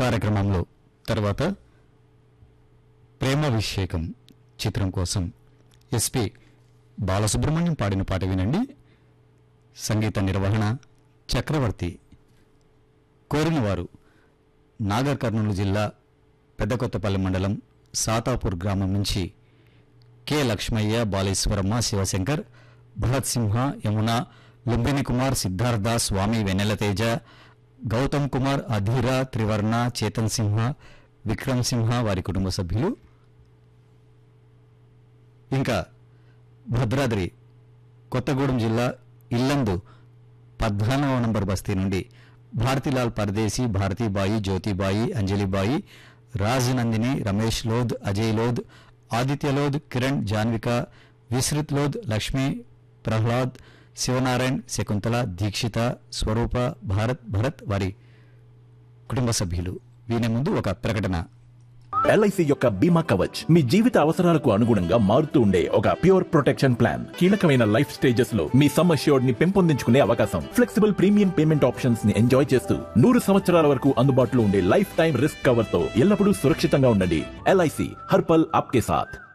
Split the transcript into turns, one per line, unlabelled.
కార్యక్రమంలో తర్వాత ప్రేమాభిషేకం చిత్రం కోసం ఎస్పి బాలసుబ్రహ్మణ్యం పాడిన పాట వినండి సంగీత నిర్వహణ చక్రవర్తి కోరినవారు నాగర్ కర్నూలు జిల్లా పెద్దకొత్తపల్లి మండలం సాతాపూర్ గ్రామం నుంచి కె లక్ష్మయ్య బాలేశ్వరమ్మ శివశంకర్ భరత్ సింహ యమున లుంబిని కుమార్ సిద్ధార్థ స్వామి వెన్నెలతేజ గౌతమ్ కుమార్ అధీర త్రివర్ణ చేతన్ సింహ విక్రమ్ సింహ వారి కుటుంబ సభ్యులు ఇంకా భద్రాద్రి కొత్తగూడెం జిల్లా ఇల్లందు పద్నాలుగవ నంబర్ బస్తీ నుండి భారతీలాల్ పరదేశీ భారతీబాయి జ్యోతిబాయి అంజలిబాయి రాజ్ నందిని రమేష్ లోద్ అజయ్ లోద్ ఆదిత్య లోద్ కిరణ్ జాన్విక విశ్రుత్ లోద్ లక్ష్మి ప్రహ్లాద్ శివనారాయణ్ శకుంతల దీక్షిత స్వరూప భారత్ భరత్ వారి కుటుంబ సభ్యులు వీని ముందు ఒక ప్రకటన
ఎల్ఐసి యొక్క బీమా కవచ్ మీ జీవిత అవసరాలకు అనుగుణంగా మారుతూ ఉండే ఒక ప్యూర్ ప్రొటెక్షన్ ప్లాన్ కీలకమైన లైఫ్ స్టేజెస్ లో మీ సమ్ అష్యూర్డ్ ని పెంపొందించుకునే అవకాశం ఫ్లెక్సిబుల్ ప్రీమియం పేమెంట్ ఆప్షన్స్ ని ఎంజాయ్ చేస్తూ నూరు సంవత్సరాల వరకు అందుబాటులో ఉండే లైఫ్ టైం రిస్క్ కవర్ తో ఎల్లప్పుడూ సురక్షితంగా ఉండండి ఎల్ఐసి హర్పల్ ఆప్కే సాథ్